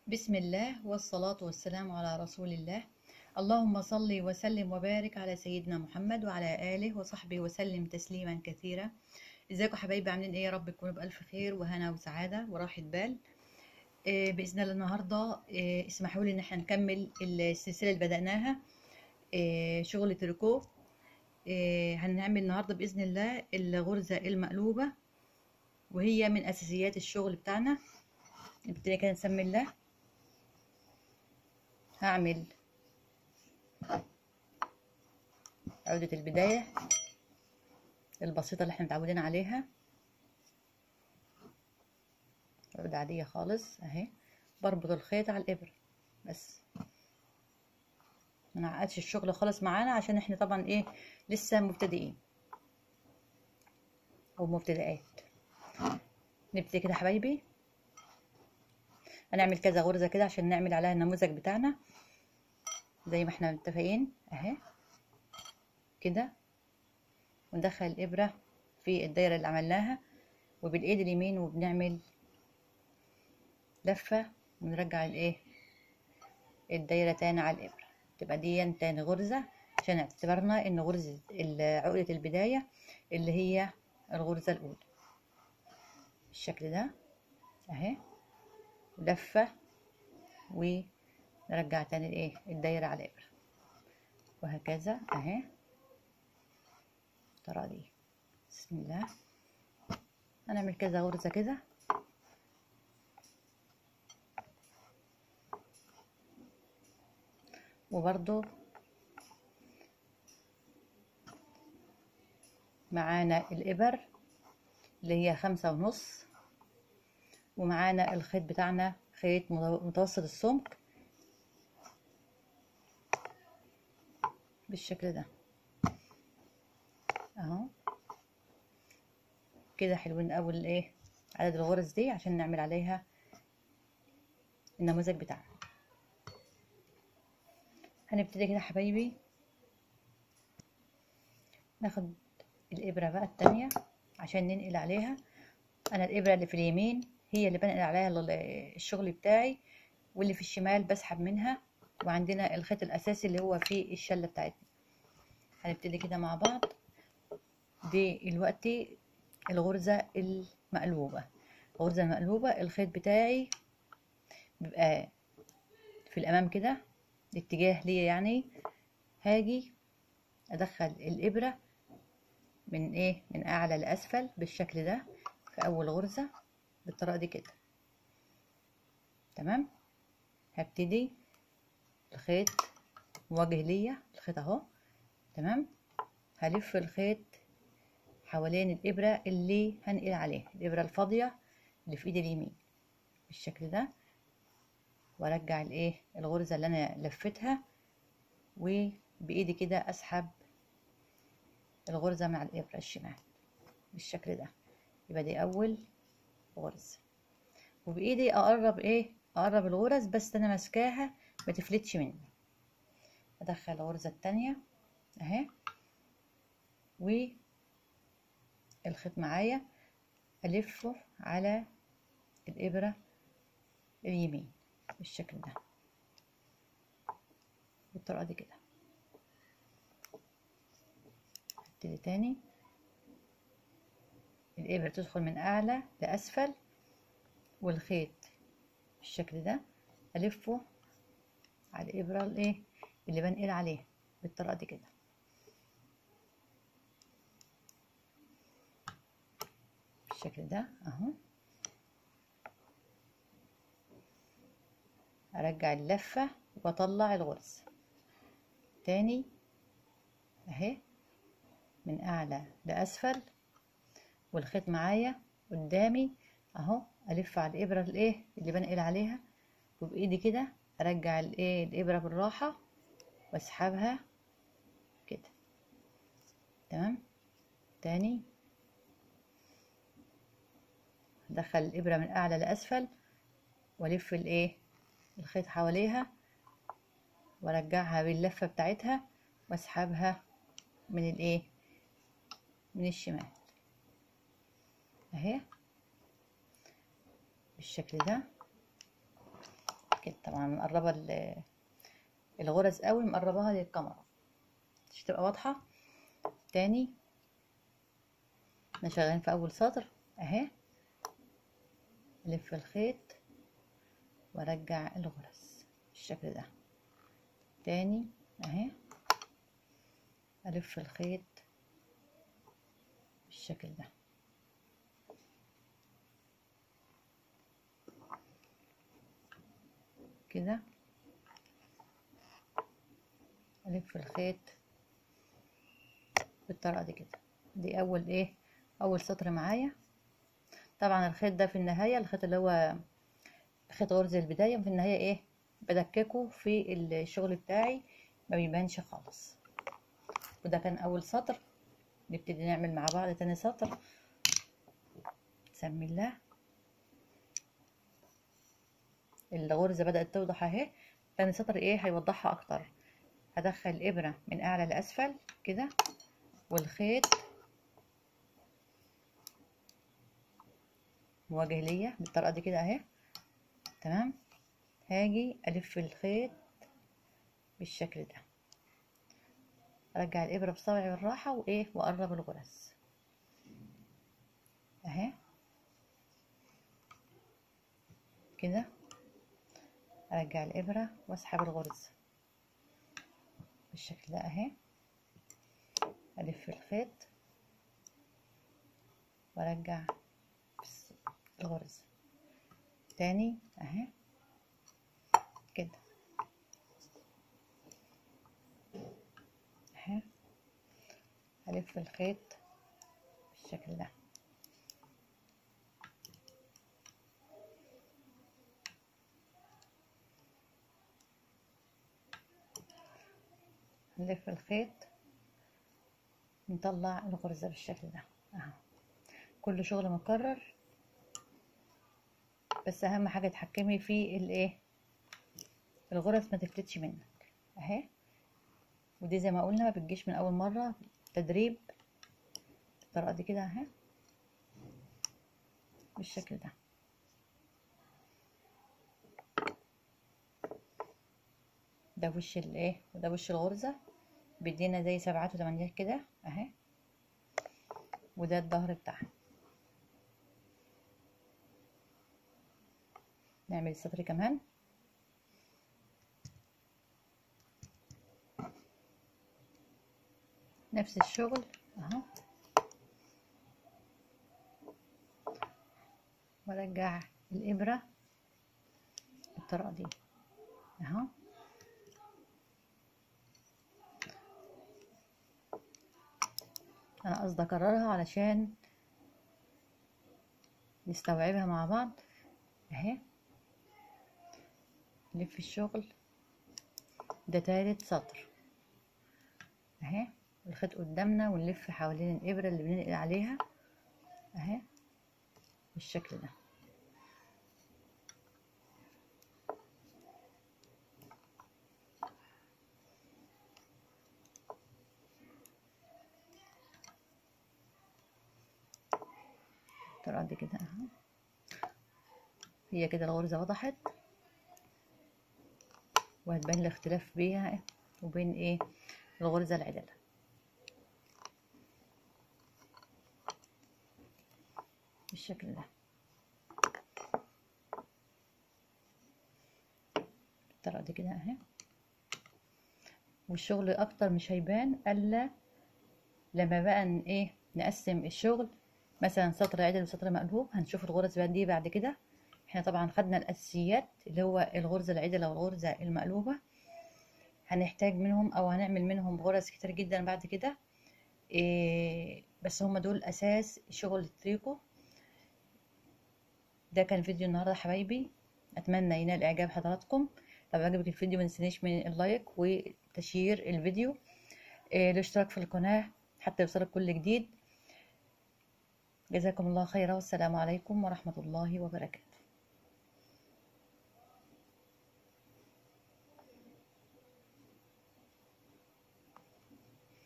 بسم الله والصلاة والسلام على رسول الله اللهم صل وسلم وبارك على سيدنا محمد وعلى آله وصحبه وسلم تسليما كثيرا ازيكم حبايبي عاملين ايه يا رب تكونوا بألف خير وهنا وسعادة وراحة بال آه، بإذن الله النهاردة آه، اسمحوا لي ان احنا نكمل السلسلة اللي بدأناها آه، شغل تريكو آه، هنعمل النهاردة بإذن الله الغرزة المقلوبة وهي من أساسيات الشغل بتاعنا نبتدي كده نسمي الله هعمل عقدة البداية البسيطة اللي احنا متعودين عليها عقدة عادية خالص اهي بربط الخيط على الإبرة بس منعقدش الشغل خالص معانا عشان احنا طبعا ايه لسه مبتدئين او مبتدئات نبتدي كده حبايبي هنعمل كذا غرزة كده عشان نعمل عليها النموذج بتاعنا زي ما احنا متفقين اهي كده وندخل الإبرة في الدايرة اللي عملناها وبالإيد اليمين وبنعمل لفة ونرجع الايه الدايرة تاني على الإبرة تبقى دي تاني غرزة عشان اعتبرنا ان غرزة عقدة البداية اللي هي الغرزة الأولى بالشكل ده اهي لفة ونرجع تاني الايه الدايرة على الإبرة وهكذا اهي الطريقة دي بسم الله هنعمل كذا غرزة كده وبرضو معانا الإبر اللي هي خمسة ونص ومعانا الخيط بتاعنا خيط متوسط السمك بالشكل ده اهو كده حلوين قوي الايه عدد الغرز دي عشان نعمل عليها النموذج بتاعنا هنبتدي كده حبايبي ناخد الابره بقى التانية عشان ننقل عليها انا الابره اللي في اليمين هي اللي بنقل عليها الشغل بتاعي واللي في الشمال بسحب منها وعندنا الخيط الاساسي اللي هو في الشله بتاعتنا هنبتدي كده مع بعض دي دلوقتي الغرزه المقلوبه الغرزه المقلوبه الخيط بتاعي بيبقى في الامام كده الاتجاه ليا يعني هاجي ادخل الابره من ايه من اعلى لاسفل بالشكل ده في اول غرزه بالطريقه دي كده تمام هبتدي الخيط مواجه ليا الخيط اهو تمام هلف الخيط حوالين الابره اللي هنقل عليها الابره الفاضيه اللي في ايدي اليمين بالشكل ده وارجع الايه الغرزه اللي انا لفتها وبايدي كده اسحب الغرزه مع الابره الشمال بالشكل ده يبقى دي اول غرزه وبايدي اقرب ايه اقرب الغرز بس انا ماسكاها ما تفلتش مني ادخل الغرزه التانية اهي والخيط معايا الفه على الابره اليمين بالشكل ده بالطريقه دي كده هبتدي تاني الابره تدخل من اعلى لاسفل والخيط بالشكل ده الفه على الابره الايه اللي بنقل عليها بالطريقه دي كده بالشكل ده اهو ارجع اللفة واطلع الغرز تاني اهي من اعلى لاسفل والخيط معايا قدامي اهو الف على الابره الايه اللي بنقل عليها وبايدي كده ارجع الايه الابره بالراحه واسحبها كده تمام تاني ادخل الابره من اعلى لاسفل والف الايه الخيط حواليها وارجعها باللفه بتاعتها واسحبها من الايه من الشمال اهي بالشكل ده كده طبعا مقربة ال- الغرز قوي مقرباها للكاميرا عشان تبقى واضحة تاني احنا شغالين في اول سطر اهي الف الخيط وارجع الغرز بالشكل ده تاني اهي الف الخيط بالشكل ده كده الف الخيط بالطريقه دي كده دي اول ايه اول سطر معايا طبعا الخيط ده في النهايه الخيط اللي هو خيط غرز البدايه في النهايه ايه بدككه في الشغل بتاعي ما بيبانش خالص وده كان اول سطر نبتدي نعمل مع بعض تاني سطر بسم الله الغرزة بدأت توضح اهي تاني سطر ايه هيوضحها اكتر هدخل الابرة من اعلى لاسفل كده والخيط مواجه ليا بالطريقة دي كده اهي تمام هاجي الف الخيط بالشكل ده ارجع الابرة بصبعي بالراحة وايه واقرب الغرز اهي كده ارجع الابرة واسحب الغرز بالشكل ده اهي الف الخيط وارجع بس- الغرز تاني اهي كده اهي الف الخيط بالشكل ده نلف الخيط نطلع الغرزة بالشكل ده اهو كل شغل مكرر بس اهم حاجة تحكمي في الايه الغرز ما تفلتش منك اهي ودي زي ما قلنا ما بتجيش من اول مرة تدريب بالطريقة دي كده اهي بالشكل ده ده وش الايه وده وش الغرزة بيدينا زي سبعات وتمانيات كده اهي وده الظهر بتاعها نعمل السطر كمان نفس الشغل اهو وارجع الابره بالطريقه دي اهو انا قصدي اكررها علشان نستوعبها مع بعض اهي نلف الشغل ده تالت سطر اهي الخيط قدامنا ونلف حوالين الابره اللي بننقل عليها اهي بالشكل ده بالطريقه دي كده اهو هي كده الغرزه وضحت وهتبان الاختلاف بيها وبين ايه الغرزه العدله بالشكل ده بالطريقه دي كده اهي والشغل اكتر مش هيبان الا لما بقى ن- ايه نقسم الشغل مثلا سطر عدل وسطر مقلوب هنشوف الغرز بقى دي بعد كده احنا طبعا خدنا الاساسيات اللي هو الغرزه العدله والغرزه المقلوبه هنحتاج منهم او هنعمل منهم غرز كتير جدا بعد كده إيه بس هما دول اساس شغل التريكو ده كان فيديو النهارده يا حبايبي اتمنى ينال اعجاب حضراتكم لو عجبك الفيديو متنسينيش من اللايك وتشيير الفيديو إيه الاشتراك في القناه حتى يوصلك كل جديد جزاكم الله خيرا والسلام عليكم ورحمه الله وبركاته